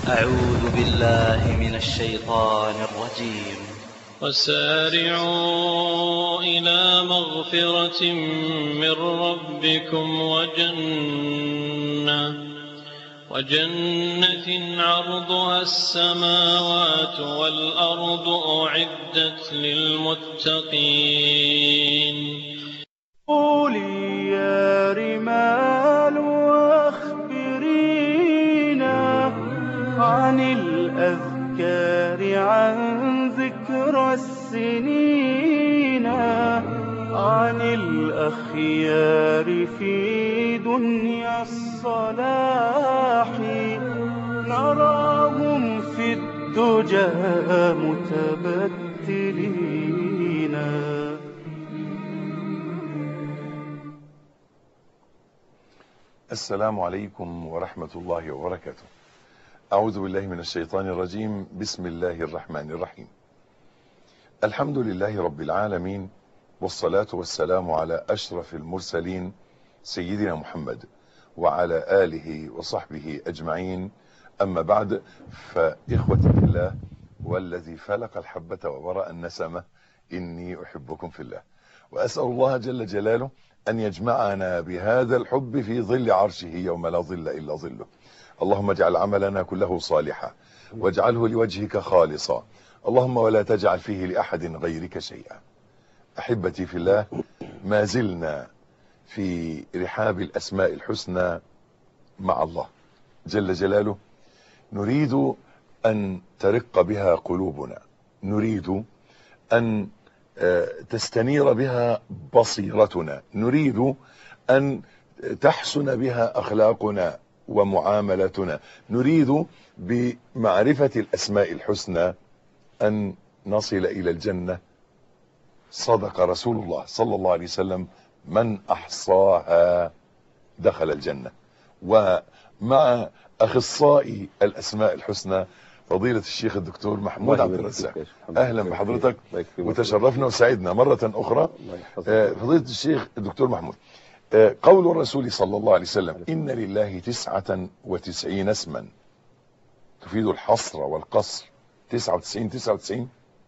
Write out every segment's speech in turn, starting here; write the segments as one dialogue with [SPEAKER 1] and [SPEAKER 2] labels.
[SPEAKER 1] أعوذ بالله من الشيطان الرجيم
[SPEAKER 2] وسارعوا إلى مغفرة من ربكم وجنة وجنة عرضها السماوات والأرض أعدت للمتقين
[SPEAKER 3] قولي يا رمال واخبرينا عن الأذكار عن ذكرى السنين عن الأخيار في دنيا الصلاح نراهم في الدجى متبتلين
[SPEAKER 4] السلام عليكم ورحمة الله وبركاته أعوذ بالله من الشيطان الرجيم بسم الله الرحمن الرحيم الحمد لله رب العالمين والصلاة والسلام على أشرف المرسلين سيدنا محمد وعلى آله وصحبه أجمعين أما بعد فإخوتي في الله والذي فلق الحبة وبرأ النسمة إني أحبكم في الله وأسأل الله جل جلاله أن يجمعنا بهذا الحب في ظل عرشه يوم لا ظل إلا ظله اللهم اجعل عملنا كله صالحا واجعله لوجهك خالصا اللهم ولا تجعل فيه لأحد غيرك شيئا أحبتي في الله ما زلنا في رحاب الأسماء الحسنى مع الله جل جلاله نريد أن ترق بها قلوبنا نريد أن تستنير بها بصيرتنا نريد أن تحسن بها أخلاقنا ومعاملتنا نريد بمعرفة الأسماء الحسنى أن نصل إلى الجنة صدق رسول الله صلى الله عليه وسلم من أحصاها دخل الجنة ومع أخصائي الأسماء الحسنى فضيلة الشيخ الدكتور محمود عبد الرزاق أهلا بحضرتك وتشرفنا وسعدنا مرة أخرى فضيلة الشيخ الدكتور محمود قول الرسول صلى الله عليه وسلم إن لله تسعة وتسعين اسما تفيد الحصر والقصر تسعة وتسعين تسعة وتسعين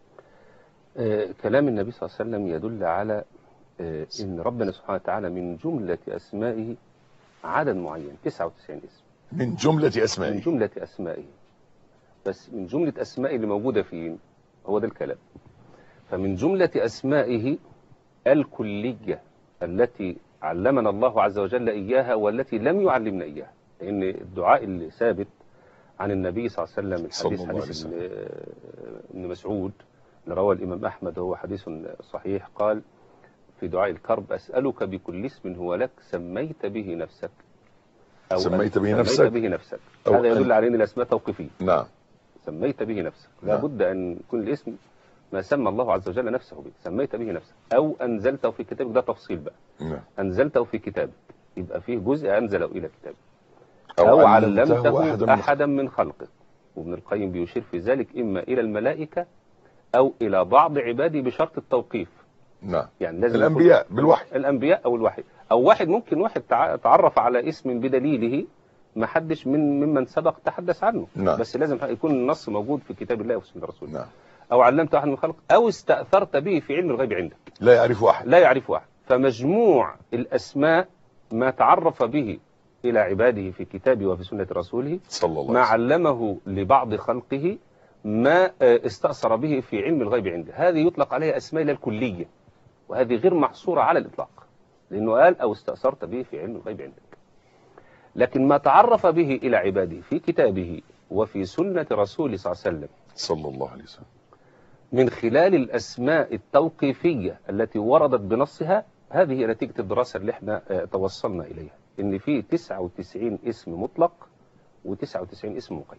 [SPEAKER 5] آه كلام النبي صلى الله عليه وسلم يدل على آه ان ربنا سبحانه وتعالى من جملة اسمائه عدد معين 99 اسم
[SPEAKER 4] من جملة اسمائه
[SPEAKER 5] من جملة اسمائه بس من جملة اسمائه اللي موجودة فين هو ده الكلام فمن جملة اسمائه الكلية التي علمنا الله عز وجل اياها والتي لم يعلمنا اياها لان الدعاء اللي ثابت عن النبي صلى الله عليه وسلم الحديث حديث ابن مسعود اللي روى الإمام أحمد هو حديث صحيح قال في دعاء الكرب أسألك بكل اسم هو لك سميت به نفسك
[SPEAKER 4] أو سميت به
[SPEAKER 5] سميت
[SPEAKER 4] نفسك
[SPEAKER 5] به نفسك هذا يدل على أن الأسماء توقيفية
[SPEAKER 4] نعم
[SPEAKER 5] سميت به نفسك
[SPEAKER 4] نعم.
[SPEAKER 5] لابد أن يكون الاسم ما سمى الله عز وجل نفسه به سميت به نفسك أو أنزلته في كتابك ده تفصيل بقى
[SPEAKER 4] نعم
[SPEAKER 5] أنزلته في كتابك يبقى فيه جزء أنزله إلى كتابك أو, أو علمته أحدا, أحدا من خلقك وابن القيم بيشير في ذلك إما إلى الملائكة أو إلى بعض عبادي بشرط التوقيف
[SPEAKER 4] نعم
[SPEAKER 5] يعني لازم
[SPEAKER 4] الأنبياء بالوحي
[SPEAKER 5] الأنبياء أو الوحي أو واحد ممكن واحد تع- تعرف على اسم بدليله ما حدش من ممن سبق تحدث عنه
[SPEAKER 4] نعم.
[SPEAKER 5] بس لازم يكون النص موجود في كتاب الله وسنة رسوله
[SPEAKER 4] نعم
[SPEAKER 5] أو علمت أحد من خلق أو استأثرت به في علم الغيب عندك
[SPEAKER 4] لا يعرف أحد
[SPEAKER 5] لا يعرف أحد فمجموع الأسماء ما تعرف به إلى عباده في كتابه وفي سنة رسوله
[SPEAKER 4] صلى الله
[SPEAKER 5] ما
[SPEAKER 4] عليه وسلم
[SPEAKER 5] علمه لبعض خلقه ما آه، استأثر به في علم الغيب عنده هذه يطلق عليها أسماء الله الكلية وهذه غير محصورة على الإطلاق لأنه قال أو استأثرت به في علم الغيب عندك لكن ما تعرف به إلى عباده في كتابه وفي سنة رسوله صلى الله عليه وسلم
[SPEAKER 4] صلى الله عليه وسلم
[SPEAKER 5] من خلال الأسماء التوقيفية التي وردت بنصها هذه هي نتيجة الدراسة اللي احنا آه، توصلنا إليها إن في 99 اسم مطلق و99 اسم مقيد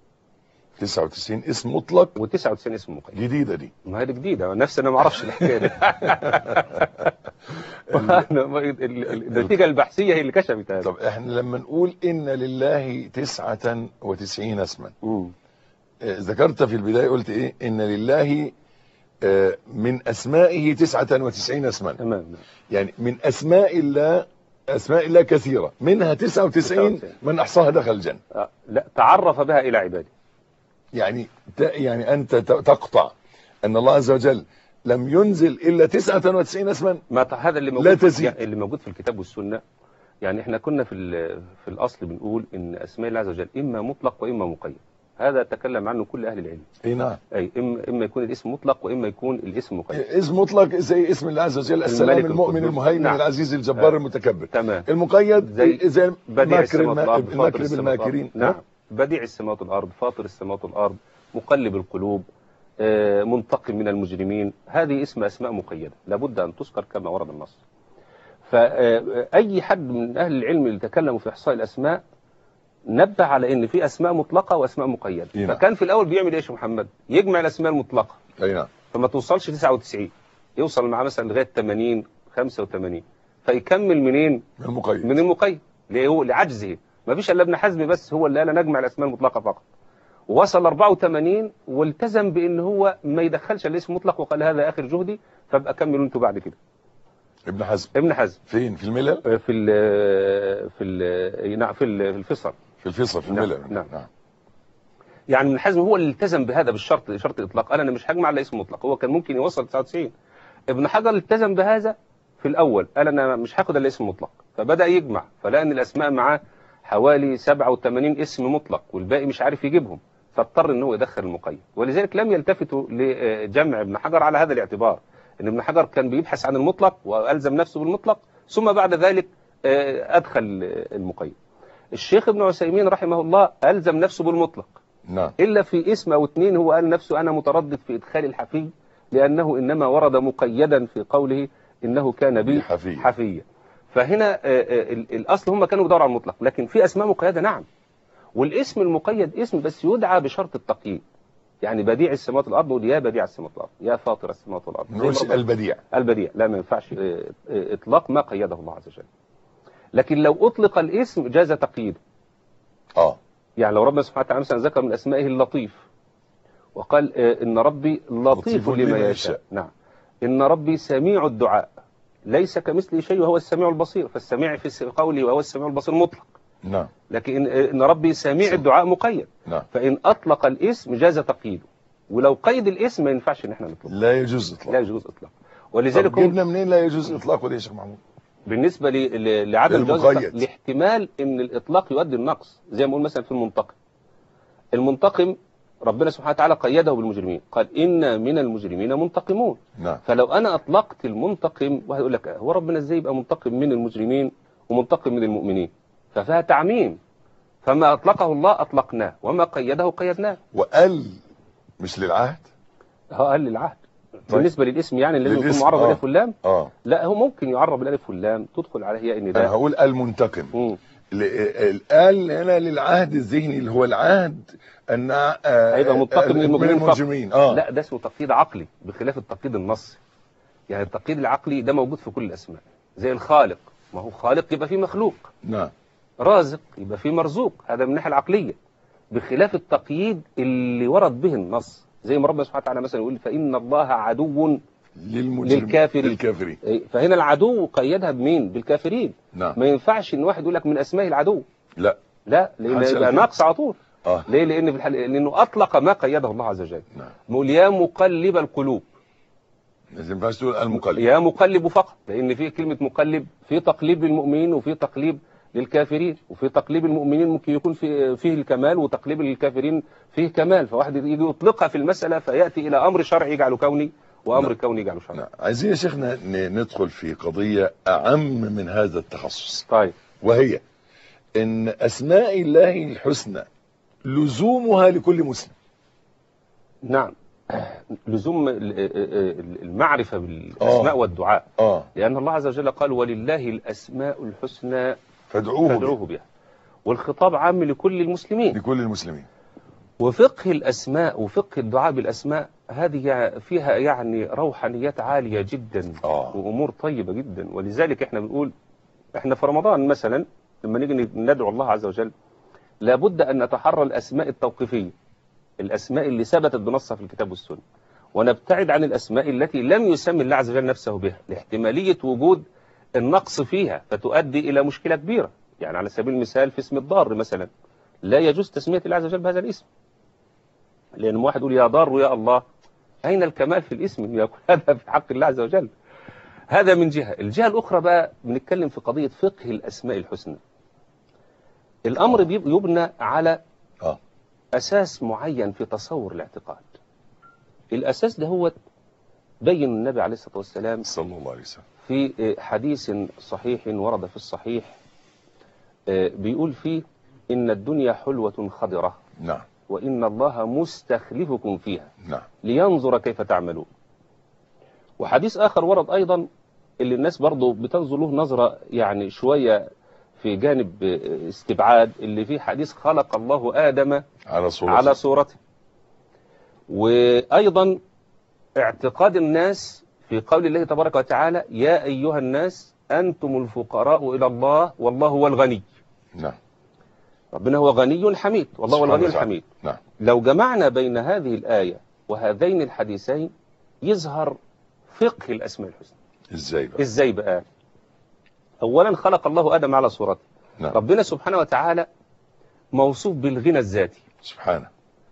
[SPEAKER 4] 99 اسم مطلق
[SPEAKER 5] و99 اسم مقيد
[SPEAKER 4] جديدة دي
[SPEAKER 5] ما هي دي جديدة نفسي أنا ما أعرفش الحكاية دي وأنا ما- ال- ال- النتيجة البحثية هي اللي كشفت هذا
[SPEAKER 4] طب احنا لما نقول إن لله تسعة وتسعين اسما
[SPEAKER 5] مم.
[SPEAKER 4] آه، ذكرت في البداية قلت ايه إن لله آه، من أسمائه تسعة وتسعين اسما
[SPEAKER 5] تمام
[SPEAKER 4] يعني من أسماء الله اسماء الله كثيره منها 99
[SPEAKER 5] 99.
[SPEAKER 4] من احصاها دخل الجنه
[SPEAKER 5] آه، لا تعرف بها الى عباده
[SPEAKER 4] يعني ت- يعني انت ت- تقطع ان الله عز وجل لم ينزل الا 99 اسما
[SPEAKER 5] ما ت- هذا اللي
[SPEAKER 4] لا
[SPEAKER 5] موجود
[SPEAKER 4] تزيد.
[SPEAKER 5] يعني اللي موجود في الكتاب والسنه يعني احنا كنا في ال- في الاصل بنقول ان اسماء الله عز وجل اما مطلق واما مقيد هذا تكلم عنه كل اهل العلم
[SPEAKER 4] اي نعم
[SPEAKER 5] اي اما اما يكون الاسم مطلق واما يكون الاسم مقيد
[SPEAKER 4] اسم مطلق زي اسم الله عز وجل السلام
[SPEAKER 5] الملك
[SPEAKER 4] المؤمن
[SPEAKER 5] القدوس.
[SPEAKER 4] المهيمن
[SPEAKER 5] نعم.
[SPEAKER 4] العزيز الجبار
[SPEAKER 5] آه.
[SPEAKER 4] المتكبر
[SPEAKER 5] تمام
[SPEAKER 4] المقيد
[SPEAKER 5] زي
[SPEAKER 4] زي
[SPEAKER 5] بديع
[SPEAKER 4] ماكر
[SPEAKER 5] السماوات
[SPEAKER 4] الما-
[SPEAKER 5] والارض فاطر
[SPEAKER 4] الماكر
[SPEAKER 5] السماوات والأرض.
[SPEAKER 4] بالماكرين
[SPEAKER 5] نعم بديع السماوات والارض فاطر السماوات والارض مقلب القلوب آه، منتقم من المجرمين هذه اسم اسماء مقيده لابد ان تذكر كما ورد النص فاي حد من اهل العلم اللي تكلموا في احصاء الاسماء نبه على ان في اسماء مطلقه واسماء مقيده
[SPEAKER 4] إيه نعم.
[SPEAKER 5] فكان في الاول بيعمل ايش يا محمد يجمع الاسماء المطلقه
[SPEAKER 4] اي نعم
[SPEAKER 5] فما توصلش 99 يوصل معاه مثلا لغايه 80 85 فيكمل منين
[SPEAKER 4] من المقيد
[SPEAKER 5] من المقيد ليه هو لعجزه ما فيش الا ابن حزم بس هو اللي قال نجمع الاسماء المطلقه فقط ووصل 84 والتزم بان هو ما يدخلش الاسم مطلق وقال هذا اخر جهدي فابقى كملوا انتوا بعد كده
[SPEAKER 4] ابن حزم
[SPEAKER 5] ابن حزم
[SPEAKER 4] فين في الملل
[SPEAKER 5] في ال في ال نعم في ال- في الفصل
[SPEAKER 4] في الفيصل في
[SPEAKER 5] نعم،
[SPEAKER 4] الملل
[SPEAKER 5] نعم.
[SPEAKER 4] نعم
[SPEAKER 5] يعني ابن حزم هو اللي التزم بهذا بالشرط شرط الاطلاق قال انا مش هجمع الا اسم مطلق هو كان ممكن يوصل 99 ابن حجر التزم بهذا في الاول قال انا مش هاخد الا اسم مطلق فبدا يجمع فلقى ان الاسماء معاه حوالي 87 اسم مطلق والباقي مش عارف يجيبهم فاضطر ان هو يدخل المقيد ولذلك لم يلتفتوا لجمع ابن حجر على هذا الاعتبار ان ابن حجر كان بيبحث عن المطلق والزم نفسه بالمطلق ثم بعد ذلك آه، ادخل المقيد الشيخ ابن عثيمين رحمه الله الزم نفسه بالمطلق
[SPEAKER 4] نعم
[SPEAKER 5] إلا في اسم أو اتنين هو قال نفسه أنا متردد في إدخال الحفي لأنه إنما ورد مقيدا في قوله إنه كان بي
[SPEAKER 4] حفي.
[SPEAKER 5] حفيا فهنا آه، آه، ال- الأصل هم كانوا بيدوروا على المطلق لكن في أسماء مقيدة نعم والاسم المقيد اسم بس يدعى بشرط التقييد يعني بديع السماوات والأرض نقول يا بديع السماوات والأرض يا فاطر السماوات والأرض
[SPEAKER 4] ما نقولش
[SPEAKER 5] زي ما ربنا-
[SPEAKER 4] البديع
[SPEAKER 5] البديع لا ما ينفعش آه، آه، إطلاق ما قيده الله عز وجل لكن لو أطلق الاسم جاز تقييده
[SPEAKER 4] اه
[SPEAKER 5] يعني لو ربنا سبحانه وتعالى مثلا ذكر من اسمائه اللطيف وقال آه، ان ربي لطيف
[SPEAKER 4] لطيف
[SPEAKER 5] لما
[SPEAKER 4] لما
[SPEAKER 5] يشاء
[SPEAKER 4] يشاء.
[SPEAKER 5] نعم ان ربي سميع الدعاء ليس كمثله شيء وهو السميع البصير فالسميع في س- قوله وهو السميع البصير مطلق
[SPEAKER 4] نعم
[SPEAKER 5] لكن إن- ان ربي سميع
[SPEAKER 4] سم-
[SPEAKER 5] الدعاء مقيد
[SPEAKER 4] نعم
[SPEAKER 5] فان اطلق الاسم جاز تقييده ولو قيد الاسم ما ينفعش ان احنا نطلقه
[SPEAKER 4] لا يجوز
[SPEAKER 5] لا
[SPEAKER 4] اطلاق
[SPEAKER 5] يجوز اطلاقه ولذلك
[SPEAKER 4] طب
[SPEAKER 5] هم
[SPEAKER 4] جبنا منين لا يجوز اطلاقه ده يا شيخ محمود
[SPEAKER 5] بالنسبة ل- ل- لعدم جواز
[SPEAKER 4] للمقيد.
[SPEAKER 5] الإطلاق، لاحتمال ان الاطلاق يؤدي النقص زي ما نقول مثلا في المنتقم المنتقم ربنا سبحانه وتعالى قيده بالمجرمين قال إن من المجرمين منتقمون
[SPEAKER 4] نعم
[SPEAKER 5] فلو أنا أطلقت المنتقم واحد يقول لك هو ربنا إزاي يبقى منتقم من المجرمين ومنتقم من المؤمنين ففيها تعميم فما أطلقه الله أطلقناه وما قيده قيدناه
[SPEAKER 4] وقال مش للعهد
[SPEAKER 5] هو قال للعهد بالنسبة للاسم يعني لازم يكون
[SPEAKER 4] للاسم،
[SPEAKER 5] معرب
[SPEAKER 4] آه.
[SPEAKER 5] بالالف واللام
[SPEAKER 4] اه
[SPEAKER 5] لا هو ممكن يعرب بالالف واللام تدخل عليه ان
[SPEAKER 4] انا
[SPEAKER 5] ده
[SPEAKER 4] هقول المنتقم
[SPEAKER 5] مم.
[SPEAKER 4] ل- ال- قال هنا للعهد الذهني اللي هو العهد ان آه،
[SPEAKER 5] هيبقى منتقم من المجرمين فقط.
[SPEAKER 4] المجرمين اه
[SPEAKER 5] لا ده اسمه تقييد عقلي بخلاف التقييد النصي يعني التقييد العقلي ده موجود في كل الاسماء زي الخالق ما هو خالق يبقى فيه مخلوق
[SPEAKER 4] نعم
[SPEAKER 5] رازق يبقى فيه مرزوق هذا من الناحيه العقليه بخلاف التقييد اللي ورد به النص زي ما ربنا سبحانه وتعالى مثلا يقول فان الله عدو
[SPEAKER 4] للمجرمين
[SPEAKER 5] للكافرين.
[SPEAKER 4] للكافرين
[SPEAKER 5] إيه، فهنا العدو قيدها بمين بالكافرين
[SPEAKER 4] نعم
[SPEAKER 5] ما ينفعش ان واحد يقول لك من اسماء العدو
[SPEAKER 4] لا
[SPEAKER 5] لا لان
[SPEAKER 4] حاشا
[SPEAKER 5] يبقى
[SPEAKER 4] كده.
[SPEAKER 5] ناقص على طول
[SPEAKER 4] اه
[SPEAKER 5] ليه لان في الحل... لانه اطلق ما قيده الله عز وجل
[SPEAKER 4] نعم
[SPEAKER 5] نقول يا مقلب القلوب
[SPEAKER 4] ما ينفعش تقول المقلب
[SPEAKER 5] يا مقلب فقط لان في كلمه مقلب في تقليب للمؤمنين وفي تقليب للكافرين وفي تقليب المؤمنين ممكن يكون في فيه الكمال وتقليب الكافرين فيه كمال فواحد يجي يطلقها في المساله فياتي الى امر شرعي يجعله كوني وامر
[SPEAKER 4] نعم.
[SPEAKER 5] كوني يجعله شرعي
[SPEAKER 4] نعم عايزين يا شيخنا ن- ندخل في قضية أعم من هذا التخصص
[SPEAKER 5] طيب
[SPEAKER 4] وهي ان اسماء الله الحسنى لزومها لكل مسلم
[SPEAKER 5] نعم لزوم ال- ال- المعرفه بالاسماء
[SPEAKER 4] آه.
[SPEAKER 5] والدعاء
[SPEAKER 4] اه
[SPEAKER 5] لان الله عز وجل قال ولله الاسماء الحسنى
[SPEAKER 4] فادعوه به
[SPEAKER 5] فادعوه بها والخطاب عام لكل المسلمين
[SPEAKER 4] لكل المسلمين
[SPEAKER 5] وفقه الأسماء وفقه الدعاء بالأسماء هذه فيها يعني روحانيات عالية جدا
[SPEAKER 4] اه
[SPEAKER 5] وأمور طيبة جدا ولذلك احنا بنقول احنا في رمضان مثلا لما نيجي ندعو الله عز وجل لابد أن نتحرى الأسماء التوقيفية الأسماء اللي ثبتت بنصها في الكتاب والسنة ونبتعد عن الأسماء التي لم يسمي الله عز وجل نفسه بها لاحتمالية وجود النقص فيها فتؤدي إلى مشكلة كبيرة يعني على سبيل المثال في اسم الضار مثلا لا يجوز تسمية الله عز وجل بهذا الاسم لأن واحد يقول يا ضار يا الله أين الكمال في الاسم أن يكون هذا في حق الله عز وجل هذا من جهة الجهة الأخرى بقى بنتكلم في قضية فقه الأسماء الحسنى الأمر بيب- يبنى على
[SPEAKER 4] اه
[SPEAKER 5] أساس معين في تصور الاعتقاد الأساس ده هو بين النبي عليه الصلاة والسلام
[SPEAKER 4] صلى الله عليه وسلم
[SPEAKER 5] في حديث صحيح ورد في الصحيح آه، بيقول فيه إن الدنيا حلوة خضرة
[SPEAKER 4] نعم
[SPEAKER 5] وإن الله مستخلفكم فيها
[SPEAKER 4] نعم
[SPEAKER 5] لينظر كيف تعملون وحديث آخر ورد أيضا اللي الناس برضو بتنظر له نظرة يعني شوية في جانب آه، استبعاد اللي فيه حديث خلق الله آدم
[SPEAKER 4] على صورة
[SPEAKER 5] على صورته وأيضا اعتقاد الناس في قول الله تبارك وتعالى يا أيها الناس أنتم الفقراء إلى الله والله هو الغني
[SPEAKER 4] نعم
[SPEAKER 5] ربنا هو غني حميد والله هو
[SPEAKER 4] سبحانه
[SPEAKER 5] الغني
[SPEAKER 4] وتعالى.
[SPEAKER 5] الحميد
[SPEAKER 4] نعم
[SPEAKER 5] لو جمعنا بين هذه الآية وهذين الحديثين يظهر فقه الأسماء الحسنى
[SPEAKER 4] ازاي بقى
[SPEAKER 5] إزاي بقى أولا خلق الله آدم على صورته
[SPEAKER 4] نعم
[SPEAKER 5] ربنا سبحانه وتعالى موصوف بالغنى الذاتي
[SPEAKER 4] سبحانه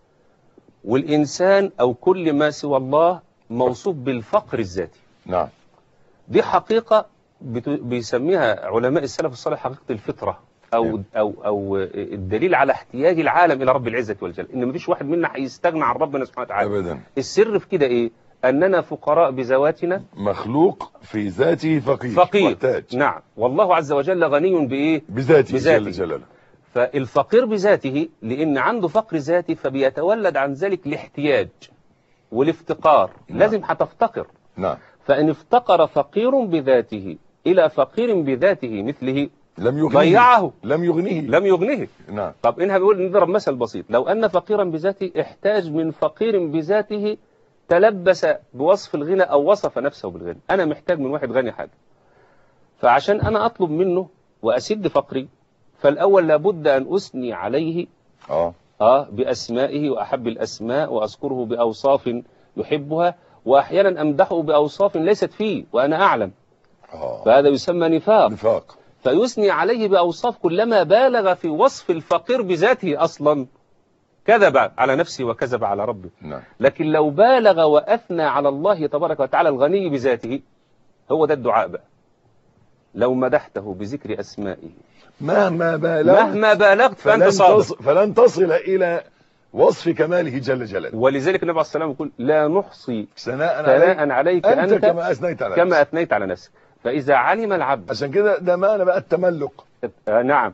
[SPEAKER 5] والإنسان أو كل ما سوى الله موصوف بالفقر الذاتي
[SPEAKER 4] نعم
[SPEAKER 5] دي حقيقة بت- بيسميها علماء السلف الصالح حقيقة الفطرة أو
[SPEAKER 4] نعم.
[SPEAKER 5] أو أو الدليل على احتياج العالم إلى رب العزة والجلال إن مفيش واحد منا هيستغنى عن ربنا سبحانه وتعالى
[SPEAKER 4] ابدا
[SPEAKER 5] السر في كده إيه أننا فقراء بذواتنا
[SPEAKER 4] مخلوق في ذاته فقير
[SPEAKER 5] فقير
[SPEAKER 4] محتاج
[SPEAKER 5] نعم والله عز وجل غني بإيه
[SPEAKER 4] بذاته,
[SPEAKER 5] بذاته.
[SPEAKER 4] جل جلاله
[SPEAKER 5] فالفقير بذاته لأن عنده فقر ذاتي فبيتولد عن ذلك الاحتياج والافتقار
[SPEAKER 4] نعم.
[SPEAKER 5] لازم هتفتقر
[SPEAKER 4] نعم
[SPEAKER 5] فإن افتقر فقير بذاته إلى فقير بذاته مثله
[SPEAKER 4] لم يغنيه
[SPEAKER 5] ضيعه
[SPEAKER 4] لم يغنيه
[SPEAKER 5] لم يغنيه
[SPEAKER 4] نعم
[SPEAKER 5] طب إنها بيقول نضرب مثل بسيط لو أن فقيرا بذاته احتاج من فقير بذاته تلبس بوصف الغنى أو وصف نفسه بالغنى أنا محتاج من واحد غني حاجة فعشان أنا أطلب منه وأسد فقري فالأول لابد أن أثني عليه
[SPEAKER 4] اه
[SPEAKER 5] آه بأسمائه وأحب الأسماء وأذكره بأوصاف يحبها وأحيانا أمدحه بأوصاف ليست فيه وأنا أعلم
[SPEAKER 4] اه
[SPEAKER 5] فهذا يسمى نفاق
[SPEAKER 4] نفاق
[SPEAKER 5] فيثني عليه بأوصاف كلما بالغ في وصف الفقير بذاته أصلا كذب على نفسه وكذب على ربه
[SPEAKER 4] نعم
[SPEAKER 5] لكن لو بالغ وأثنى على الله تبارك وتعالى الغني بذاته هو ده الدعاء بقى لو مدحته بذكر أسمائه
[SPEAKER 4] مهما بالغت
[SPEAKER 5] مهما بالغت فأنت
[SPEAKER 4] فلن,
[SPEAKER 5] صادق
[SPEAKER 4] تص... فلن تصل إلى وصف كماله جل جلاله
[SPEAKER 5] ولذلك النبي عليه الصلاة والسلام يقول لا نحصي
[SPEAKER 4] ثناء عليك
[SPEAKER 5] ثناء عليك
[SPEAKER 4] أنت,
[SPEAKER 5] أنت
[SPEAKER 4] كما أثنيت على
[SPEAKER 5] كما
[SPEAKER 4] نفسك.
[SPEAKER 5] أثنيت على نفسك فإذا علم العبد
[SPEAKER 4] عشان كده ده معنى بقى التملق
[SPEAKER 5] آه نعم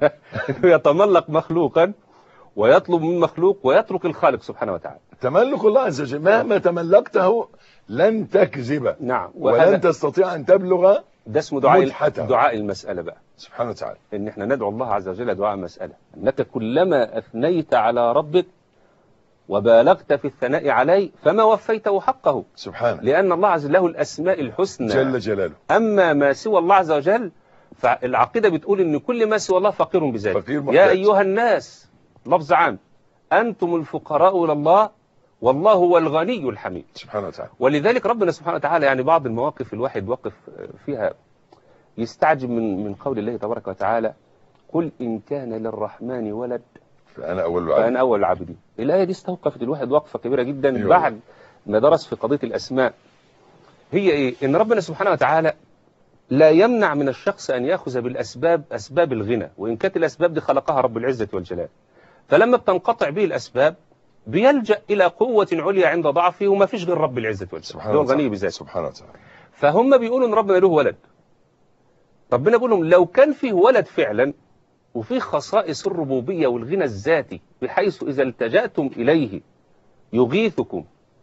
[SPEAKER 5] يتملق مخلوقا ويطلب من مخلوق ويترك الخالق سبحانه وتعالى
[SPEAKER 4] تملك الله عز وجل مهما تملكته لن تكذب
[SPEAKER 5] نعم
[SPEAKER 4] ولن
[SPEAKER 5] وهذا
[SPEAKER 4] تستطيع أن تبلغ
[SPEAKER 5] ده اسمه دعاء
[SPEAKER 4] مدحته.
[SPEAKER 5] دعاء المسألة بقى
[SPEAKER 4] سبحانه وتعالى
[SPEAKER 5] ان احنا ندعو الله عز وجل دعاء مسألة انك كلما اثنيت على ربك وبالغت في الثناء عليه فما وفيته حقه
[SPEAKER 4] سبحانه
[SPEAKER 5] لان الله عز وجل له الاسماء الحسنى
[SPEAKER 4] جل جلاله
[SPEAKER 5] اما ما سوى الله عز وجل فالعقيدة بتقول ان كل ما سوى الله فقير بذاته
[SPEAKER 4] فقير محتاج.
[SPEAKER 5] يا ايها الناس لفظ عام انتم الفقراء الى الله والله هو الغني الحميد
[SPEAKER 4] سبحانه وتعالى
[SPEAKER 5] ولذلك ربنا سبحانه وتعالى يعني بعض المواقف الواحد وقف فيها يستعجب من من قول الله تبارك وتعالى قل إن كان للرحمن ولد
[SPEAKER 4] فأنا أول العبد
[SPEAKER 5] فأنا أول العابدين الآية دي استوقفت الواحد وقفة كبيرة جدا
[SPEAKER 4] أيوة.
[SPEAKER 5] بعد ما درس في قضية الأسماء هي إيه إن ربنا سبحانه وتعالى لا يمنع من الشخص أن يأخذ بالأسباب أسباب الغنى وإن كانت الأسباب دي خلقها رب العزة والجلال فلما بتنقطع به الأسباب بيلجأ إلى قوة عليا عند ضعفه وما فيش غير رب العزة والجلال
[SPEAKER 4] سبحانه
[SPEAKER 5] هو الغني
[SPEAKER 4] وتعالى
[SPEAKER 5] بذاته
[SPEAKER 4] سبحانه وتعالى
[SPEAKER 5] فهم بيقولوا ان ربنا له ولد ربنا بيقول لهم لو كان فيه ولد فعلا وفيه خصائص الربوبية والغنى الذاتي بحيث إذا التجأتم إليه يغيثكم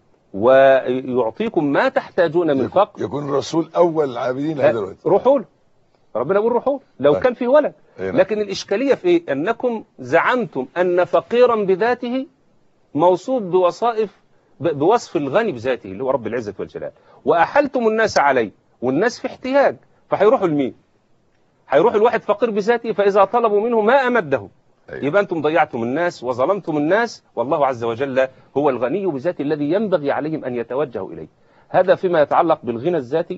[SPEAKER 5] ويعطيكم ما تحتاجون من فقر
[SPEAKER 4] يكون الرسول أول العابدين لهذا الوقت
[SPEAKER 5] روحوا له ربنا بيقول روحوا له لو
[SPEAKER 4] طيب.
[SPEAKER 5] كان فيه ولد
[SPEAKER 4] أي نعم.
[SPEAKER 5] لكن الإشكالية في إيه أنكم زعمتم أن فقيرا بذاته موصوف بوصائف ب- بوصف الغني بذاته اللي هو رب العزة والجلال وأحلتم الناس عليه والناس في احتياج فهيروحوا لمين هيروح الواحد فقير بذاته فإذا طلبوا منه ما أمده
[SPEAKER 4] أيوة.
[SPEAKER 5] يبقى أنتم ضيعتم الناس وظلمتم الناس والله عز وجل هو الغني بذاته الذي ينبغي عليهم أن يتوجهوا إليه هذا فيما يتعلق بالغنى الذاتي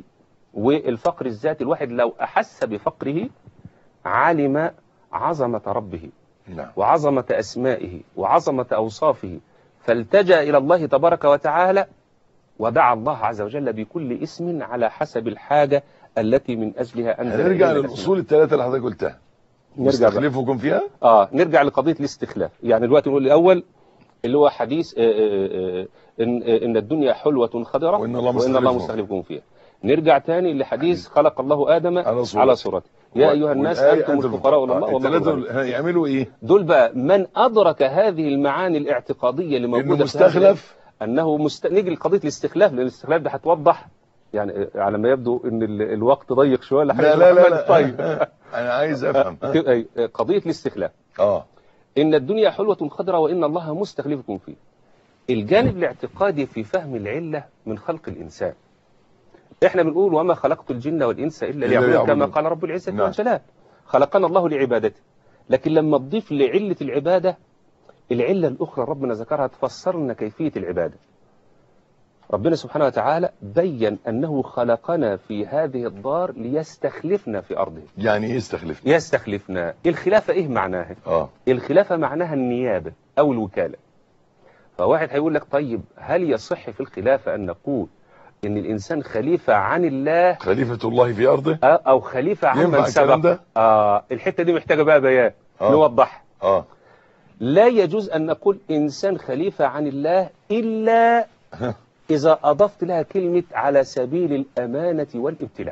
[SPEAKER 5] والفقر الذاتي الواحد لو أحس بفقره علم عظمة ربه
[SPEAKER 4] نعم
[SPEAKER 5] وعظمة أسمائه وعظمة أوصافه فالتجأ إلى الله تبارك وتعالى ودعا الله عز وجل بكل اسم على حسب الحاجة التي من أجلها أنزل
[SPEAKER 4] هنرجع
[SPEAKER 5] إلينا الأسماء.
[SPEAKER 4] للاصول الثلاثه اللي حضرتك قلتها
[SPEAKER 5] نرجع بقى.
[SPEAKER 4] نستخلفكم فيها
[SPEAKER 5] اه نرجع لقضيه الاستخلاف يعني دلوقتي نقول الاول اللي هو حديث آه، آه، آه، ان آه، ان الدنيا حلوه خضره
[SPEAKER 4] وإن الله
[SPEAKER 5] وان الله
[SPEAKER 4] مستخلفكم.
[SPEAKER 5] مستخلفكم فيها نرجع تاني لحديث خلق الله ادم
[SPEAKER 4] على صورته.
[SPEAKER 5] على صورته يا ايها الناس
[SPEAKER 4] والآية
[SPEAKER 5] انتم الفقراء الى الله والله
[SPEAKER 4] الثلاثه
[SPEAKER 5] الغني.
[SPEAKER 4] دول هيعملوا ايه؟
[SPEAKER 5] دول بقى من ادرك هذه المعاني الاعتقاديه اللي
[SPEAKER 4] انه
[SPEAKER 5] موجوده في هذا
[SPEAKER 4] مستخلف
[SPEAKER 5] انه مست... نيجي لقضيه الاستخلاف لان الاستخلاف ده هتوضح يعني آه، على ما يبدو ان ال- الوقت ضيق شويه ولا
[SPEAKER 4] لا لا لا, لا.
[SPEAKER 5] طيب
[SPEAKER 4] انا عايز افهم
[SPEAKER 5] آه، آه، قضيه الاستخلاف
[SPEAKER 4] اه
[SPEAKER 5] إن الدنيا حلوة خضراء وإن الله مستخلفكم فيه الجانب الاعتقادي في فهم العلة من خلق الإنسان إحنا بنقول وما خلقت الجن والإنس إلا
[SPEAKER 4] إلا
[SPEAKER 5] ليعبدون كما
[SPEAKER 4] ليعبدون.
[SPEAKER 5] قال رب العزة
[SPEAKER 4] نعم.
[SPEAKER 5] والجلال خلقنا الله لعبادته لكن لما تضيف لعلة العبادة العلة الأخرى ربنا ذكرها تفسر لنا كيفية العبادة ربنا سبحانه وتعالى بين أنه خلقنا في هذه الدار ليستخلفنا في أرضه
[SPEAKER 4] يعني ايه استخلف
[SPEAKER 5] يستخلفنا الخلافة إيه معناها
[SPEAKER 4] اه
[SPEAKER 5] الخلافة معناها النيابة أو الوكالة فواحد هيقول لك طيب هل يصح في الخلافة أن نقول إن الإنسان خليفة عن الله
[SPEAKER 4] خليفة الله في أرضه
[SPEAKER 5] آه، أو خليفة عن
[SPEAKER 4] ينفع
[SPEAKER 5] من
[SPEAKER 4] الكلام
[SPEAKER 5] سبق
[SPEAKER 4] ده؟
[SPEAKER 5] آه الحتة دي محتاجة بقى بيان
[SPEAKER 4] آه.
[SPEAKER 5] نوضحها
[SPEAKER 4] اه
[SPEAKER 5] لا يجوز أن نقول إنسان خليفة عن الله إلا إذا أضفت لها كلمة على سبيل الأمانة والابتلاء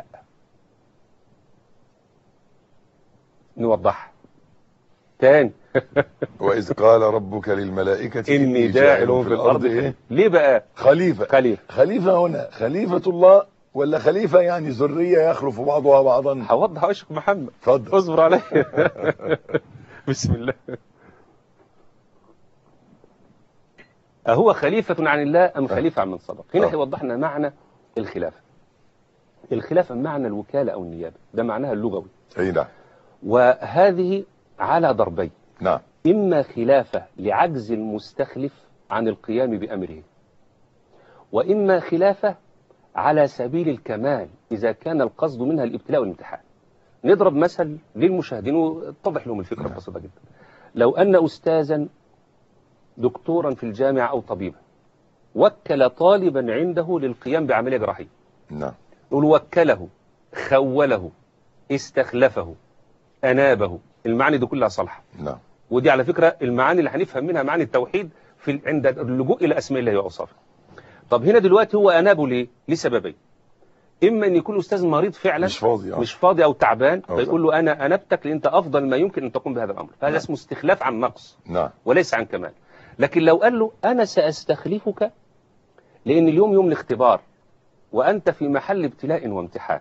[SPEAKER 5] نوضحها تاني
[SPEAKER 4] وإذ قال ربك للملائكة
[SPEAKER 5] إني جاعل في الأرض
[SPEAKER 4] إيه؟
[SPEAKER 5] ليه بقى
[SPEAKER 4] خليفة
[SPEAKER 5] خليفة
[SPEAKER 4] خليفة هنا خليفة الله ولا خليفة يعني ذرية يخلف بعضها بعضا
[SPEAKER 5] هوضح وشك محمد
[SPEAKER 4] اتفضل
[SPEAKER 5] اصبر علي بسم الله أهو خليفة عن الله أم خليفة عن من سبق هنا
[SPEAKER 4] آه.
[SPEAKER 5] هيوضح لنا معنى الخلافة الخلافة معنى الوكالة أو النيابة ده معناها اللغوي
[SPEAKER 4] اي نعم
[SPEAKER 5] وهذه على ضربين
[SPEAKER 4] نعم
[SPEAKER 5] إما خلافة لعجز المستخلف عن القيام بأمره وإما خلافة على سبيل الكمال إذا كان القصد منها الابتلاء والامتحان نضرب مثل للمشاهدين وتضح لهم الفكرة بسيطة جدا لو أن أستاذا دكتورا في الجامعة أو طبيبا وكل طالبا عنده للقيام بعملية جراحية
[SPEAKER 4] نعم
[SPEAKER 5] نقول وكله خوله استخلفه أنابه المعاني دي كلها صالحة
[SPEAKER 4] نعم
[SPEAKER 5] ودي على فكرة المعاني اللي هنفهم منها معاني التوحيد في ال- عند اللجوء إلى أسماء الله وأوصافه طب هنا دلوقتي هو أنابه ليه؟ لسببين إما أن يكون أستاذ مريض فعلا
[SPEAKER 4] مش فاضي اه
[SPEAKER 5] مش فاضي أو تعبان
[SPEAKER 4] أو
[SPEAKER 5] فيقول له أنا أنبتك لأن أنت أفضل ما يمكن أن تقوم بهذا الأمر فهذا
[SPEAKER 4] نعم.
[SPEAKER 5] اسمه استخلاف عن نقص
[SPEAKER 4] نعم
[SPEAKER 5] وليس عن كمال لكن لو قال له أنا سأستخلفك لأن اليوم يوم الاختبار وأنت في محل ابتلاء وامتحان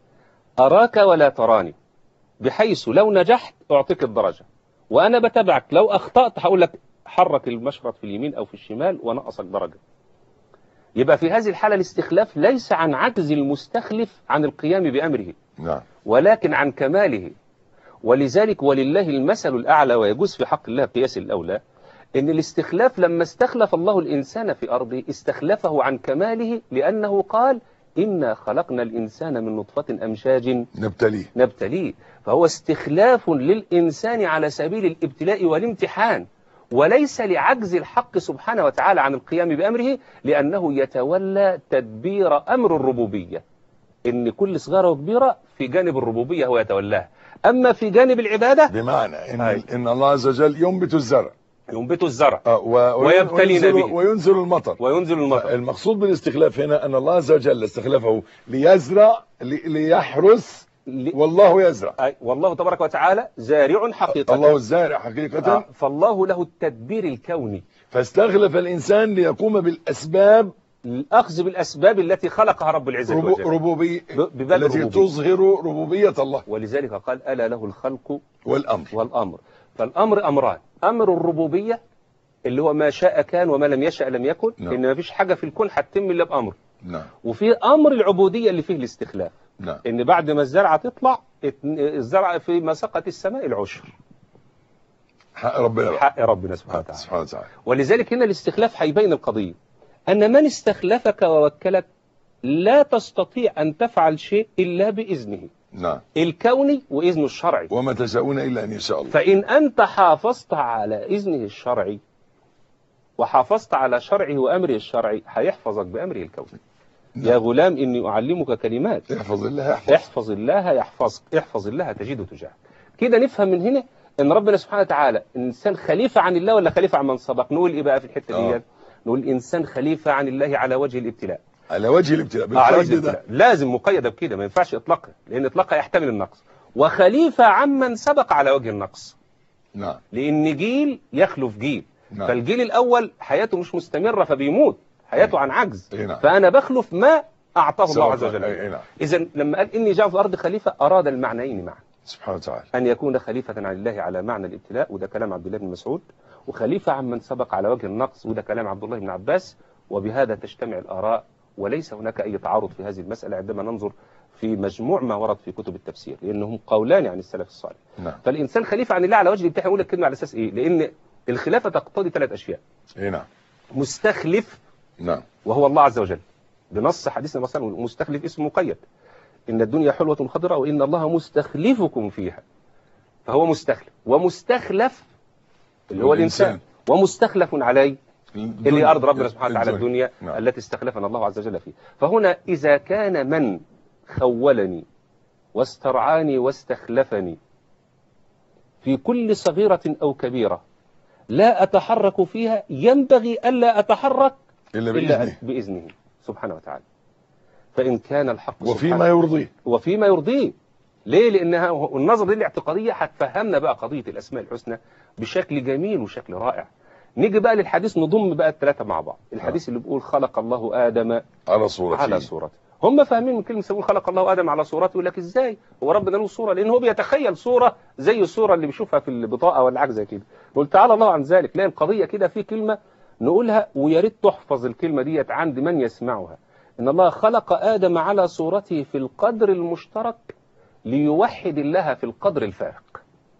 [SPEAKER 5] أراك ولا تراني بحيث لو نجحت أعطيك الدرجة وأنا بتابعك لو أخطأت هقول لك حرك المشرط في اليمين أو في الشمال ونقصك درجة يبقى في هذه الحالة الاستخلاف ليس عن عجز المستخلف عن القيام بأمره
[SPEAKER 4] نعم
[SPEAKER 5] ولكن عن كماله ولذلك ولله المثل الأعلى ويجوز في حق الله قياس الأولى إن الاستخلاف لما استخلف الله الإنسان في أرضه استخلفه عن كماله لأنه قال إنا خلقنا الإنسان من نطفة أمشاج
[SPEAKER 4] نبتليه
[SPEAKER 5] نبتليه فهو استخلاف للإنسان على سبيل الابتلاء والامتحان وليس لعجز الحق سبحانه وتعالى عن القيام بأمره لأنه يتولى تدبير أمر الربوبية إن كل صغيرة وكبيرة في جانب الربوبية هو يتولاها أما في جانب العبادة
[SPEAKER 4] بمعنى ان
[SPEAKER 5] أي.
[SPEAKER 4] ان الله عز وجل ينبت الزرع
[SPEAKER 5] ينبت الزرع
[SPEAKER 4] آه، و-
[SPEAKER 5] ويبتلينا
[SPEAKER 4] وينزل,
[SPEAKER 5] به.
[SPEAKER 4] وينزل المطر
[SPEAKER 5] وينزل المطر
[SPEAKER 4] المقصود بالاستخلاف هنا ان الله عز وجل استخلفه ليزرع لي- ليحرس
[SPEAKER 5] ل-
[SPEAKER 4] والله يزرع
[SPEAKER 5] أي والله تبارك وتعالى زارع حقيقة
[SPEAKER 4] الله الزارع حقيقة
[SPEAKER 5] آه، فالله له التدبير الكوني
[SPEAKER 4] فاستخلف الانسان ليقوم بالاسباب
[SPEAKER 5] الأخذ بالأسباب التي خلقها رب العزة
[SPEAKER 4] ربو
[SPEAKER 5] والجلال
[SPEAKER 4] ربوبي
[SPEAKER 5] ب- بباب
[SPEAKER 4] التي
[SPEAKER 5] الربوبية.
[SPEAKER 4] تظهر ربوبية الله
[SPEAKER 5] ولذلك قال ألا له الخلق
[SPEAKER 4] والامر
[SPEAKER 5] والأمر فالأمر أمران أمر الربوبية اللي هو ما شاء كان وما لم يشاء لم يكن
[SPEAKER 4] نعم.
[SPEAKER 5] إن ما فيش حاجة في الكون هتتم إلا بأمر
[SPEAKER 4] نعم
[SPEAKER 5] وفي أمر العبودية اللي فيه الاستخلاف
[SPEAKER 4] نعم
[SPEAKER 5] إن بعد ما الزرعة تطلع ات- الزرع في مساقة السماء العشر
[SPEAKER 4] حق ربنا بقى.
[SPEAKER 5] حق ربنا سبحانه وتعالى
[SPEAKER 4] سبحانه وتعالى
[SPEAKER 5] ولذلك هنا الاستخلاف هيبين القضية أن من استخلفك ووكلك لا تستطيع أن تفعل شيء إلا بإذنه
[SPEAKER 4] نعم
[SPEAKER 5] الكوني وإذنه الشرعي
[SPEAKER 4] وما تشاءون إلا أن يشاء الله
[SPEAKER 5] فإن أنت حافظت على إذنه الشرعي وحافظت على شرعه وأمره الشرعي هيحفظك بأمره الكوني يا غلام إني أعلمك كلمات
[SPEAKER 4] احفظ الله يحفظ
[SPEAKER 5] احفظ الله يحفظك احفظ الله تجده تجاهك كده نفهم من هنا ان ربنا سبحانه وتعالى الانسان خليفه عن الله ولا خليفه عن من سبق نقول ايه بقى في الحته
[SPEAKER 4] آه.
[SPEAKER 5] ديت نقول الانسان خليفه عن الله على وجه الابتلاء
[SPEAKER 4] على وجه الابتلاء
[SPEAKER 5] آه على وجه
[SPEAKER 4] بالقيد ده
[SPEAKER 5] الابتلاء لازم مقيده بكده ما ينفعش اطلاقها لان اطلاقها يحتمل النقص وخليفه عمن سبق على وجه النقص
[SPEAKER 4] نعم
[SPEAKER 5] لان جيل يخلف جيل
[SPEAKER 4] نعم.
[SPEAKER 5] فالجيل الاول حياته مش مستمره فبيموت حياته عن عجز
[SPEAKER 4] إيه نعم.
[SPEAKER 5] فانا بخلف ما اعطاه الله
[SPEAKER 4] سواء
[SPEAKER 5] عز وجل
[SPEAKER 4] أي- أي نعم.
[SPEAKER 5] اذا لما قال اني جاء في الارض خليفه اراد المعنيين معا
[SPEAKER 4] سبحانه وتعالى
[SPEAKER 5] أن يكون خليفة عن الله على معنى الابتلاء وده كلام عبد الله بن مسعود وخليفة عن من سبق على وجه النقص وده كلام عبد الله بن عباس وبهذا تجتمع الآراء وليس هناك أي تعارض في هذه المسألة عندما ننظر في مجموع ما ورد في كتب التفسير لأنهم قولان عن السلف الصالح
[SPEAKER 4] نعم
[SPEAKER 5] فالإنسان خليفة عن الله على وجه الابتلاء يقول لك كلمة على أساس إيه لأن الخلافة تقتضي ثلاث أشياء
[SPEAKER 4] اي نعم
[SPEAKER 5] مستخلف
[SPEAKER 4] نعم
[SPEAKER 5] وهو الله عز وجل بنص حديثنا مثلا مستخلف اسم مقيد إن الدنيا حلوة خضراء وإن الله مستخلفكم فيها فهو مستخلف ومستخلف اللي هو الإنسان ومستخلف عليه اللي هي أرض ربنا سبحانه وتعالى الدنيا
[SPEAKER 4] نعم.
[SPEAKER 5] التي استخلفنا الله عز وجل فيه فهنا إذا كان من خولني واسترعاني واستخلفني في كل صغيرة أو كبيرة لا أتحرك فيها ينبغي ألا أتحرك
[SPEAKER 4] إلا
[SPEAKER 5] إلا
[SPEAKER 4] بإذنه
[SPEAKER 5] بإذنه سبحانه وتعالى فإن كان الحق
[SPEAKER 4] وفيما
[SPEAKER 5] سبحانه
[SPEAKER 4] يرضيه
[SPEAKER 5] وفيما يرضيه ليه لأنها النظر دي الاعتقادية هتفهمنا بقى قضية الأسماء الحسنى بشكل جميل وشكل رائع نيجي بقى للحديث نضم بقى الثلاثة مع بعض الحديث اللي بيقول خلق الله آدم
[SPEAKER 4] على صورته
[SPEAKER 5] على صورته هم فاهمين من كلمة يقول خلق الله آدم على صورته يقول لك إزاي هو ربنا له صورة لأن هو بيتخيل صورة زي الصورة اللي بيشوفها في البطاقة ولا حاجة زي كده قلت تعالى الله عن ذلك لا القضية كده في كلمة نقولها ويا ريت تحفظ الكلمة ديت عند من يسمعها إن الله خلق آدم على صورته في القدر المشترك ليوحد الله في القدر الفارق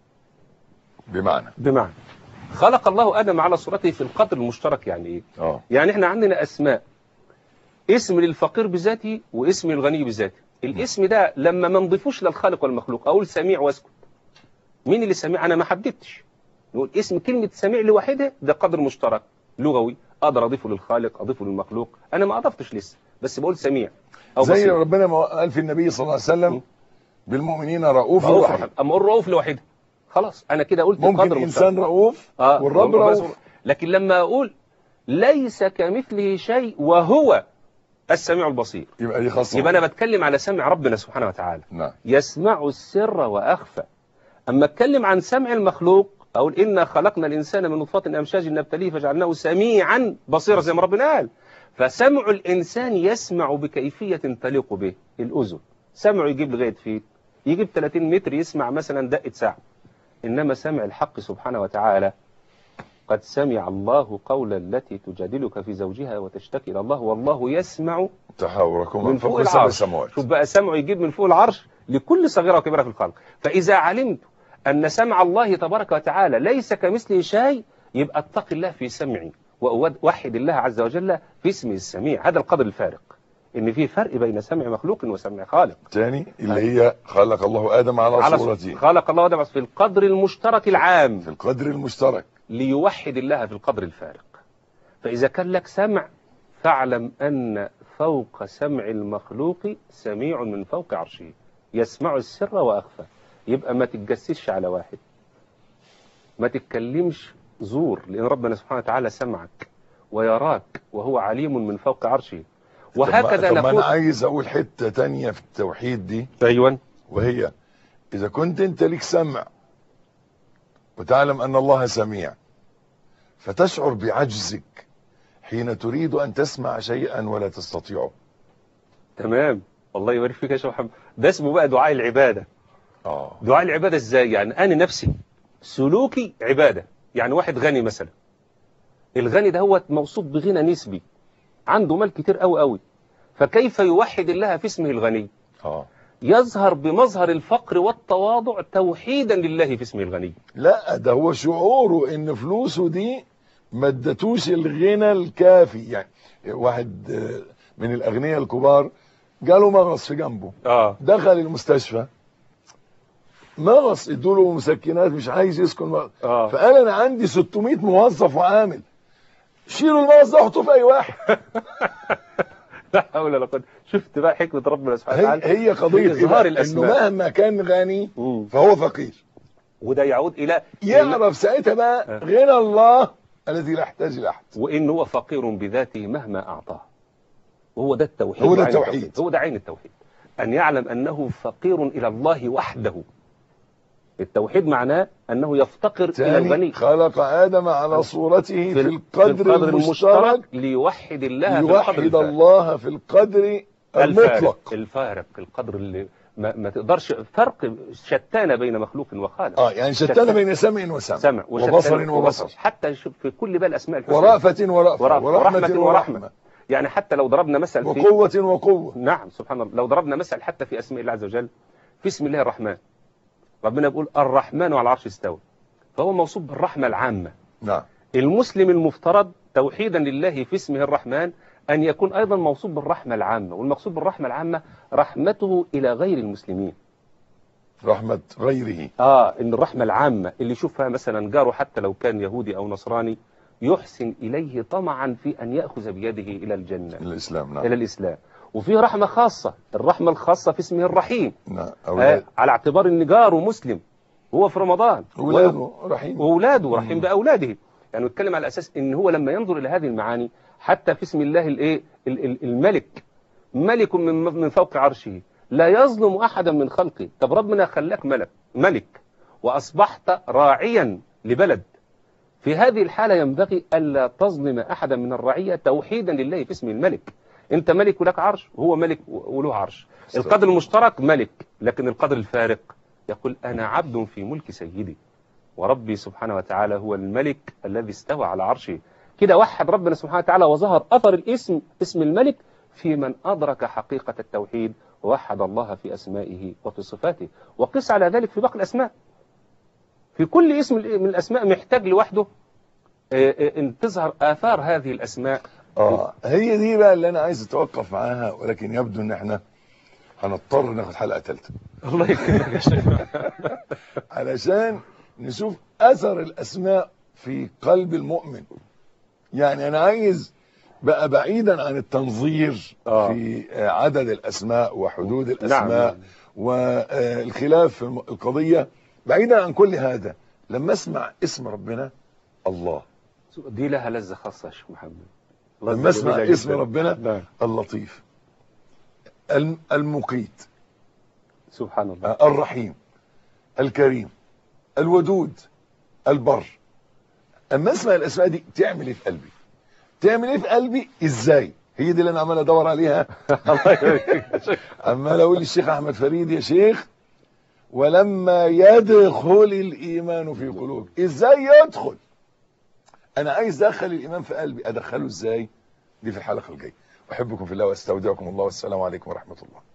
[SPEAKER 4] بمعنى
[SPEAKER 5] بمعنى خلق الله آدم على صورته في القدر المشترك يعني إيه
[SPEAKER 4] اه
[SPEAKER 5] يعني احنا عندنا اسماء اسم للفقير بذاته واسم للغني بذاته الاسم ده لما ما نضيفوش للخالق والمخلوق اقول سميع واسكت مين اللي سميع انا ما حددتش نقول اسم كلمة سميع لوحدها ده قدر مشترك لغوي اقدر اضيفه للخالق اضيفه للمخلوق انا ما اضفتش لسه بس بقول سميع او
[SPEAKER 4] زي
[SPEAKER 5] بصير
[SPEAKER 4] ربنا ما قال في النبي صلى الله عليه وسلم بالمؤمنين رؤوف
[SPEAKER 5] رؤوف
[SPEAKER 4] رحيم
[SPEAKER 5] رحيم. اما اقول رؤوف لوحدها خلاص انا كده قلت
[SPEAKER 4] ممكن
[SPEAKER 5] قدر مشترك
[SPEAKER 4] انسان رؤوف
[SPEAKER 5] آه
[SPEAKER 4] والرب
[SPEAKER 5] وهو بس-
[SPEAKER 4] رؤوف
[SPEAKER 5] لكن لما اقول ليس كمثله شيء وهو السميع البصير
[SPEAKER 4] يبقى دي خاصه
[SPEAKER 5] يبقى انا بتكلم على سمع ربنا سبحانه وتعالى
[SPEAKER 4] نعم
[SPEAKER 5] يسمع السر واخفى اما اتكلم عن سمع المخلوق اقول انا خلقنا الانسان من نطفه امشاج نبتليه فجعلناه سميعا بصيرا زي ما ربنا قال فسمع الانسان يسمع بكيفيه تليق به الاذن سمعه يجيب لغايه فين يجيب 30 متر يسمع مثلا دقه ساعه انما سمع الحق سبحانه وتعالى قد سمع الله قول التي تجادلك في زوجها وتشتكي الى الله والله يسمع
[SPEAKER 4] تحاوركم
[SPEAKER 5] من فوق
[SPEAKER 4] سبع
[SPEAKER 5] العرش
[SPEAKER 4] سماوات
[SPEAKER 5] شوف بقى سمعه يجيب من فوق العرش لكل صغيرة وكبيرة في الخلق فإذا علمت أن سمع الله تبارك وتعالى ليس كمثله شيء يبقى اتق الله في سمعي ووحد الله عز وجل في اسمه السميع هذا القدر الفارق إن في فرق بين سمع مخلوق وسمع خالق
[SPEAKER 4] تاني اللي هي خلق الله ادم على,
[SPEAKER 5] على
[SPEAKER 4] صورته
[SPEAKER 5] خلق الله آدم في القدر المشترك العام
[SPEAKER 4] في القدر المشترك
[SPEAKER 5] ليوحد الله في القدر الفارق فإذا كان لك سمع فاعلم أن فوق سمع المخلوق سميع من فوق عرشه يسمع السر وأخفى يبقى ما تتجسسش على واحد ما تتكلمش زور لأن ربنا سبحانه وتعالى سمعك ويراك وهو عليم من فوق عرشه وهكذا
[SPEAKER 4] طب ما انا
[SPEAKER 5] نقول
[SPEAKER 4] عايز اقول حته تانية في التوحيد دي
[SPEAKER 5] أيوة
[SPEAKER 4] وهي اذا كنت انت ليك سمع وتعلم ان الله سميع فتشعر بعجزك حين تريد ان تسمع شيئا ولا تستطيعه
[SPEAKER 5] تمام الله يبارك فيك يا شيخ محمد ده اسمه بقى دعاء العبادة
[SPEAKER 4] اه
[SPEAKER 5] دعاء العبادة ازاي يعني انا نفسي سلوكي عبادة يعني واحد غني مثلا الغني ده هو موصوف بغنى نسبي عنده مال كتير قوي قوي فكيف يوحد الله في اسمه الغني
[SPEAKER 4] اه
[SPEAKER 5] يظهر بمظهر الفقر والتواضع توحيدا لله في اسمه الغني
[SPEAKER 4] لا ده هو شعوره ان فلوسه دي ما ادتوش الغنى الكافي يعني واحد آه، من الاغنياء الكبار جاله مغص في جنبه
[SPEAKER 5] اه
[SPEAKER 4] دخل المستشفى مغص ادوله مسكنات مش عايز يسكن مغص
[SPEAKER 5] اه
[SPEAKER 4] فقال انا عندي 600 موظف وعامل شيلوا المغص ده وحطوه في اي واحد
[SPEAKER 5] لا حول ولا قوه شفت بقى حكمه ربنا سبحانه
[SPEAKER 4] هي,
[SPEAKER 5] وتعالى
[SPEAKER 4] هي قضيه
[SPEAKER 5] في إظهار
[SPEAKER 4] كده، انه
[SPEAKER 5] الأسماء.
[SPEAKER 4] مهما كان غني
[SPEAKER 5] مم.
[SPEAKER 4] فهو فقير
[SPEAKER 5] وده يعود الى
[SPEAKER 4] يعرف ساعتها بقى غنى الله الذي لا يحتاج لاحد
[SPEAKER 5] وان هو فقير بذاته مهما اعطاه وهو ده التوحيد
[SPEAKER 4] هو ده
[SPEAKER 5] وعين
[SPEAKER 4] التوحيد.
[SPEAKER 5] هو ده عين التوحيد ان يعلم انه فقير الى الله وحده التوحيد معناه انه يفتقر الى
[SPEAKER 4] ثاني
[SPEAKER 5] الغني
[SPEAKER 4] خلق ادم على صورته في,
[SPEAKER 5] ال-
[SPEAKER 4] القدر, المشترك
[SPEAKER 5] ليوحد الله في القدر
[SPEAKER 4] يوحد
[SPEAKER 5] الفارق.
[SPEAKER 4] الله في القدر
[SPEAKER 5] الفارق
[SPEAKER 4] المطلق
[SPEAKER 5] الفارق القدر اللي ما, ما تقدرش فرق شتان بين مخلوق وخالق
[SPEAKER 4] اه يعني شتان بين سمع وسمع
[SPEAKER 5] سمع وشتان
[SPEAKER 4] وبصر وبصر
[SPEAKER 5] حتى شوف في كل بقى الاسماء الحسنى
[SPEAKER 4] ورأفة ورأفة
[SPEAKER 5] ورأفة
[SPEAKER 4] ورحمة
[SPEAKER 5] ورحمة
[SPEAKER 4] ورحمة
[SPEAKER 5] يعني حتى لو ضربنا مثل في
[SPEAKER 4] وقوة وقوة
[SPEAKER 5] نعم سبحان الله لو ضربنا مثل حتى في اسماء الله عز وجل في اسم الله الرحمن ربنا بيقول الرحمن على العرش استوى فهو موصوف بالرحمة العامة
[SPEAKER 4] نعم
[SPEAKER 5] المسلم المفترض توحيدا لله في اسمه الرحمن أن يكون أيضا موصوف بالرحمة العامة والمقصود بالرحمة العامة رحمته إلى غير المسلمين
[SPEAKER 4] رحمة غيره
[SPEAKER 5] آه إن الرحمة العامة اللي يشوفها مثلا جاره حتى لو كان يهودي أو نصراني يحسن إليه طمعا في أن يأخذ بيده إلى الجنة
[SPEAKER 4] الإسلام
[SPEAKER 5] إلى
[SPEAKER 4] نعم
[SPEAKER 5] الإسلام وفيه رحمة خاصة الرحمة الخاصة في اسمه الرحيم
[SPEAKER 4] نعم
[SPEAKER 5] آه
[SPEAKER 4] أولاد
[SPEAKER 5] على اعتبار ان جاره مسلم هو في رمضان
[SPEAKER 4] أولاده رحيم
[SPEAKER 5] واولاده رحيم باولاده يعني نتكلم على اساس ان هو لما ينظر الى هذه المعاني حتى في اسم الله الايه ال- ال- الملك ملك من من فوق عرشه لا يظلم احدا من خلقه طب ربنا خلاك ملك ملك واصبحت راعيا لبلد في هذه الحالة ينبغي ألا تظلم أحدا من الرعية توحيدا لله في اسم الملك أنت ملك ولك عرش وهو ملك وله عرش القدر المشترك ملك لكن القدر الفارق يقول أنا عبد في ملك سيدي وربي سبحانه وتعالى هو الملك الذي استوى على عرشه كده وحد ربنا سبحانه وتعالى وظهر أثر الاسم اسم الملك في من أدرك حقيقة التوحيد ووحد الله في أسمائه وفي صفاته وقس على ذلك في باقي الأسماء في كل اسم من الأسماء محتاج لوحده آه، آه، ان تظهر آثار هذه الأسماء
[SPEAKER 4] اه هي دي بقى اللي انا عايز اتوقف معاها ولكن يبدو ان احنا هنضطر ناخد حلقة ثالثة
[SPEAKER 5] الله يكرمك يا شيخ
[SPEAKER 4] علشان نشوف اثر الاسماء في قلب المؤمن يعني انا عايز بقى بعيدا عن التنظير
[SPEAKER 5] آه.
[SPEAKER 4] في آه، عدد الاسماء وحدود
[SPEAKER 5] نعم،
[SPEAKER 4] الاسماء
[SPEAKER 5] نعم.
[SPEAKER 4] والخلاف في الم- القضية بعيدا عن كل هذا لما اسمع اسم ربنا الله
[SPEAKER 5] دي لها لذة خاصة يا شيخ محمد
[SPEAKER 4] لما
[SPEAKER 5] لذة
[SPEAKER 4] اسمع
[SPEAKER 5] جميلة
[SPEAKER 4] اسم
[SPEAKER 5] جداً.
[SPEAKER 4] ربنا
[SPEAKER 5] نعم.
[SPEAKER 4] اللطيف الم- المقيت
[SPEAKER 5] سبحان الله
[SPEAKER 4] آه، الرحيم الكريم الودود البر اما اسمع الاسماء دي تعمل ايه في قلبي تعمل ايه في قلبي ازاي هي دي اللي انا عمال ادور عليها
[SPEAKER 5] الله يبارك يا شيخ.
[SPEAKER 4] عمال اقول للشيخ احمد فريد يا شيخ ولما يدخل الايمان في قلوب ازاي يدخل انا عايز ادخل الايمان في قلبي ادخله ازاي دي في الحلقه الجايه احبكم في الله واستودعكم الله والسلام عليكم ورحمه الله